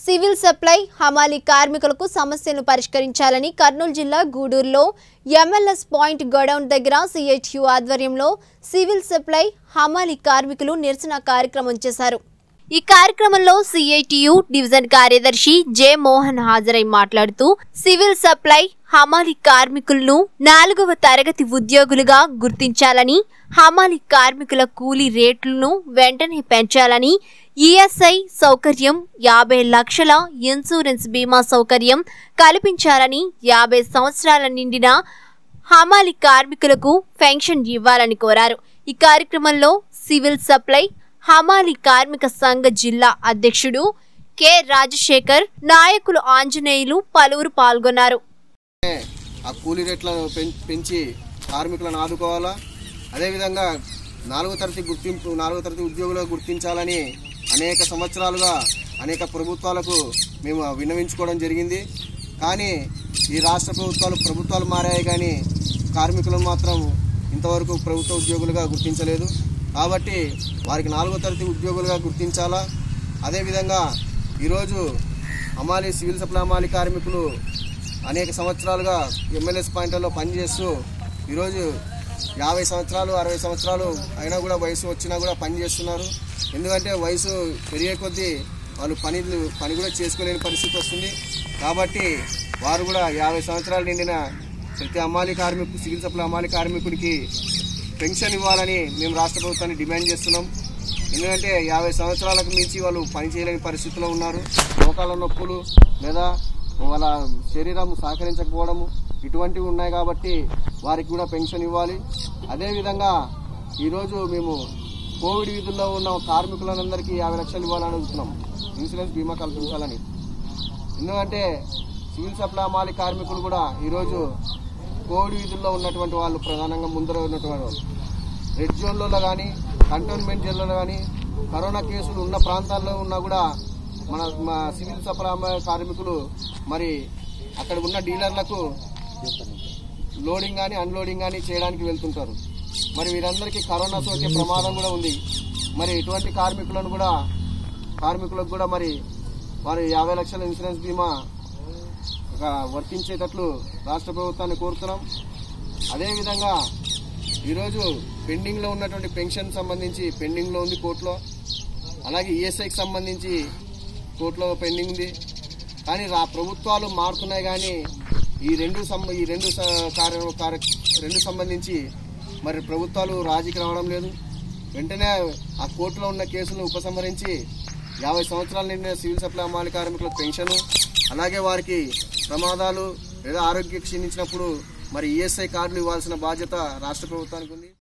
civil supply హమాలీ కార్మికులకు సమస్యలను పరిష్కరించాలని కర్నూలు జిల్లా గూడూరులో ఎంఎల్ఎస్ పాయింట్ గోడౌన్ దగ్గర సిహెచ్యు ఆధ్వర్యంలో సివిల్ సప్లై హమాలీ కార్మికులు నిరసన కార్యక్రమం చేశారు ఈ కార్యక్రమంలో సిఐటియు డివిజన్ కార్యదర్శి జె మోహన్ హాజరై మాట్లాడుతూ సివిల్ సప్లై హమాలీ కార్మికులను నాలుగవ తరగతి ఉద్యోగులుగా గుర్తించాలని హమాలీ కార్మికుల కూలీ రేట్లను వెంటనే పెంచాలని ఈఎస్ఐ సౌకర్యం యాభై లక్షల ఇన్సూరెన్స్ బీమా సౌకర్యం కల్పించాలని యాభై సంవత్సరాల నిండిన హమాలి కార్మికులకు పెన్షన్ ఇవ్వాలని కోరారు ఈ కార్యక్రమంలో సివిల్ సప్లై హమాలి కార్మిక సంఘ జిల్లా అధ్యక్షుడు కె రాజశేఖర్ నాయకులు ఆంజనేయులు పలువురు పాల్గొన్నారు ఆ కూలీ రేట్లను పెం- పెంచి కార్మికులను ఆదుకోవాలా అదేవిధంగా నాలుగో తరగతి గుర్తింపు నాలుగో తరగతి ఉద్యోగులుగా గుర్తించాలని అనేక సంవత్సరాలుగా అనేక ప్రభుత్వాలకు మేము విన్నవించుకోవడం జరిగింది కానీ ఈ రాష్ట్ర ప్రభుత్వాలు ప్రభుత్వాలు మారాయి కానీ కార్మికులను మాత్రం ఇంతవరకు ప్రభుత్వ ఉద్యోగులుగా గుర్తించలేదు కాబట్టి వారికి నాలుగో తరగతి ఉద్యోగులుగా గుర్తించాలా అదేవిధంగా ఈరోజు అమాలి సివిల్ సప్లై అమాలి కార్మికులు అనేక సంవత్సరాలుగా ఎమ్మెల్యేస్ పాయింట్లలో పనిచేస్తూ ఈరోజు యాభై సంవత్సరాలు అరవై సంవత్సరాలు అయినా కూడా వయసు వచ్చినా కూడా పని చేస్తున్నారు ఎందుకంటే వయసు పెరిగే కొద్దీ వాళ్ళు పని పని కూడా చేసుకోలేని పరిస్థితి వస్తుంది కాబట్టి వారు కూడా యాభై సంవత్సరాలు నిండిన ప్రతి అమ్మాలి కార్మికు సివిల్ సప్లై అమ్మాలి కార్మికుడికి పెన్షన్ ఇవ్వాలని మేము రాష్ట్ర ప్రభుత్వాన్ని డిమాండ్ చేస్తున్నాం ఎందుకంటే యాభై సంవత్సరాలకు మించి వాళ్ళు పని చేయలేని పరిస్థితిలో ఉన్నారు మోకాళ్ళ నొప్పులు లేదా వాళ్ళ శరీరం సహకరించకపోవడము ఇటువంటివి ఉన్నాయి కాబట్టి వారికి కూడా పెన్షన్ ఇవ్వాలి అదేవిధంగా ఈరోజు మేము కోవిడ్ విధుల్లో ఉన్న కార్మికులందరికీ యాభై లక్షలు ఇవ్వాలని అడుగుతున్నాం ఇన్సూరెన్స్ బీమా కల్పించాలని ఎందుకంటే సివిల్ సప్లై మాలి కార్మికులు కూడా ఈరోజు కోవిడ్ విధుల్లో ఉన్నటువంటి వాళ్ళు ప్రధానంగా ముందర ఉన్నటువంటి వాళ్ళు రెడ్ జోన్లలో కానీ కంటోన్మెంట్ జోన్లలో కానీ కరోనా కేసులు ఉన్న ప్రాంతాల్లో ఉన్నా కూడా మన మా సివిల్ సప్లై కార్మికులు మరి అక్కడ ఉన్న డీలర్లకు లోడింగ్ కానీ అన్లోడింగ్ కానీ చేయడానికి వెళ్తుంటారు మరి వీరందరికీ కరోనా సోకే ప్రమాదం కూడా ఉంది మరి ఇటువంటి కార్మికులను కూడా కార్మికులకు కూడా మరి వారి యాభై లక్షల ఇన్సూరెన్స్ బీమా ఒక వర్తించేటట్లు రాష్ట్ర ప్రభుత్వాన్ని కోరుతున్నాం అదేవిధంగా ఈరోజు పెండింగ్లో ఉన్నటువంటి పెన్షన్ సంబంధించి పెండింగ్లో ఉంది కోర్టులో అలాగే ఈఎస్ఐకి సంబంధించి కోర్టులో పెండింగ్ ఉంది కానీ రా ప్రభుత్వాలు మారుతున్నాయి కానీ ఈ రెండు సంబ ఈ రెండు స- కార్య కార్య రెండు సంబంధించి మరి ప్రభుత్వాలు రాజీకి రావడం లేదు వెంటనే ఆ కోర్టులో ఉన్న కేసులను ఉపసంహరించి యాభై సంవత్సరాల నిండిన సివిల్ సప్లై అమ్మాలి కార్మికులకు పెన్షన్ అలాగే వారికి ప్రమాదాలు లేదా ఆరోగ్య క్షీణించినప్పుడు మరి ఈఎస్ఐ కార్డులు ఇవ్వాల్సిన బాధ్యత రాష్ట్ర ప్రభుత్వానికి ఉంది